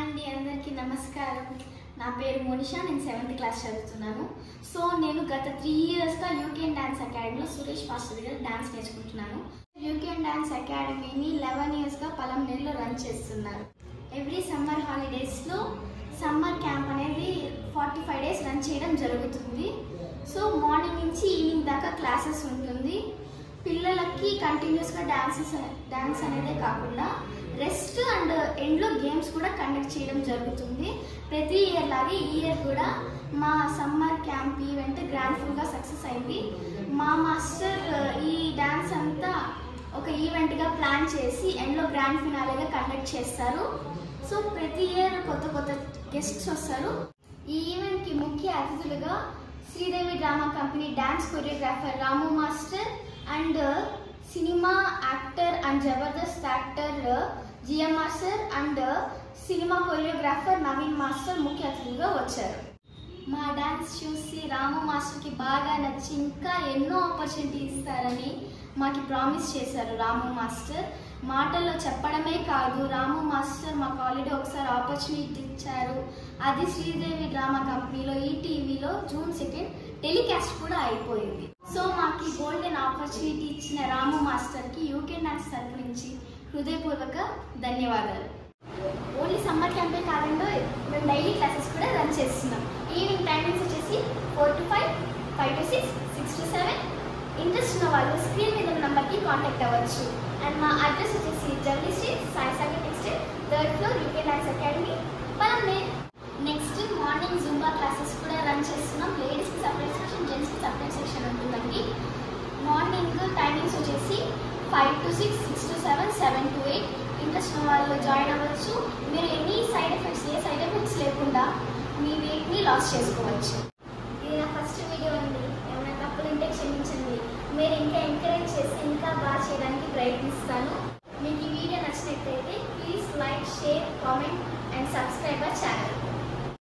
అండి అందరికీ నమస్కారం నా పేరు మోనిషా నేను సెవెంత్ క్లాస్ చదువుతున్నాను సో నేను గత త్రీ ఇయర్స్గా యూకేన్ డ్యాన్స్ అకాడమీలో సురేష్ మాస్టర్ దగ్గర డ్యాన్స్ నేర్చుకుంటున్నాను యూకేన్ డ్యాన్స్ అకాడమీని లెవెన్ ఇయర్స్గా పలంనేరులో రన్ చేస్తున్నారు ఎవ్రీ సమ్మర్ హాలిడేస్లో సమ్మర్ క్యాంప్ అనేది ఫార్టీ ఫైవ్ డేస్ రన్ చేయడం జరుగుతుంది సో మార్నింగ్ నుంచి ఈవినింగ్ దాకా క్లాసెస్ ఉంటుంది పిల్లలకి కంటిన్యూస్గా డాన్సెస్ డాన్స్ అనేదే కాకుండా రెస్ట్ అండ్ ఎండ్లో గేమ్స్ కూడా కండక్ట్ చేయడం జరుగుతుంది ప్రతి ఇయర్ లాగే ఈ ఇయర్ కూడా మా సమ్మర్ క్యాంప్ ఈవెంట్ గ్రాండ్ఫుల్గా సక్సెస్ అయింది మా మాస్టర్ ఈ డాన్స్ అంతా ఒక ఈవెంట్గా ప్లాన్ చేసి ఎండ్లో గ్రాండ్ ఫినాలేగా కండక్ట్ చేస్తారు సో ప్రతి ఇయర్ కొత్త కొత్త గెస్ట్స్ వస్తారు ఈ ఈవెంట్కి ముఖ్య అతిథులుగా Sridevi drama company dance choreographer Ramu master and cinema actor and Jabardasth actor GM master and cinema choreographer Naveen master ముఖ్య అతిథులుగా వచ్చారు మా డాన్స్ చూసి రాము మాస్టర్కి బాగా నచ్చి ఇంకా ఎన్నో ఆపర్చునిటీ ఇస్తారని మాకు ప్రామిస్ చేశారు రాము మాస్టర్ మాటల్లో చెప్పడమే కాదు రాము మాస్టర్ మాకు ఆల్రెడీ ఒకసారి ఆపర్చునిటీ ఇచ్చారు అది శ్రీదేవి డ్రామా కంపెనీలో ఈ టీవీలో జూన్ సెకండ్ టెలికాస్ట్ కూడా అయిపోయింది సో మాకు ఈ గోల్డెన్ ఆపర్చునిటీ ఇచ్చిన రాము మాస్టర్కి యూకే డాన్స్ తరపు నుంచి హృదయపూర్వక ధన్యవాదాలు ఓన్లీ సమ్మర్ క్యాంపే కాకుండా మేము డైలీ క్లాసెస్ కూడా రన్ చేస్తున్నాం ఈవినింగ్ టైమింగ్స్ వచ్చేసి four to five five to six six to seven interest ఉన్న వాళ్ళు స్క్రీన్ మీద ఉన్న నెంబర్కి కాంటాక్ట్ అవ్వచ్చు అండ్ మా అడ్రస్ వచ్చేసి journey street Sai Sagar textile third floor UK dance academy పలంనే నెక్స్ట్ మార్నింగ్ జుంబా క్లాసెస్ కూడా రన్ చేస్తున్నాం లేడీస్కి సపరేట్ సెక్షన్ జెంట్స్కి సపరేట్ సెక్షన్ ఉంటుందండి మార్నింగ్ టైమింగ్స్ వచ్చేసి five to six six to seven seven to eight interest ఉన్న వాళ్ళు జాయిన్ అవ్వచ్చు మీరు ఎనీ సైడ్ ఎఫెక్ట్స్ ఏ సైడ్ ఎఫెక్ట్స్ లేకుండా మీ వెయిట్ని లాస్ చేసుకోవచ్చు ఇది నా ఫస్ట్ వీడియో అండి ఏమైనా తప్పులు ఉంటే క్షమించండి మీరు ఇంకా ఎంకరేజ్ చేసి ఇంకా బాగా చేయడానికి ప్రయత్నిస్తాను మీకు ఈ వీడియో నచ్చినట్లయితే please like share comment and subscribe our channel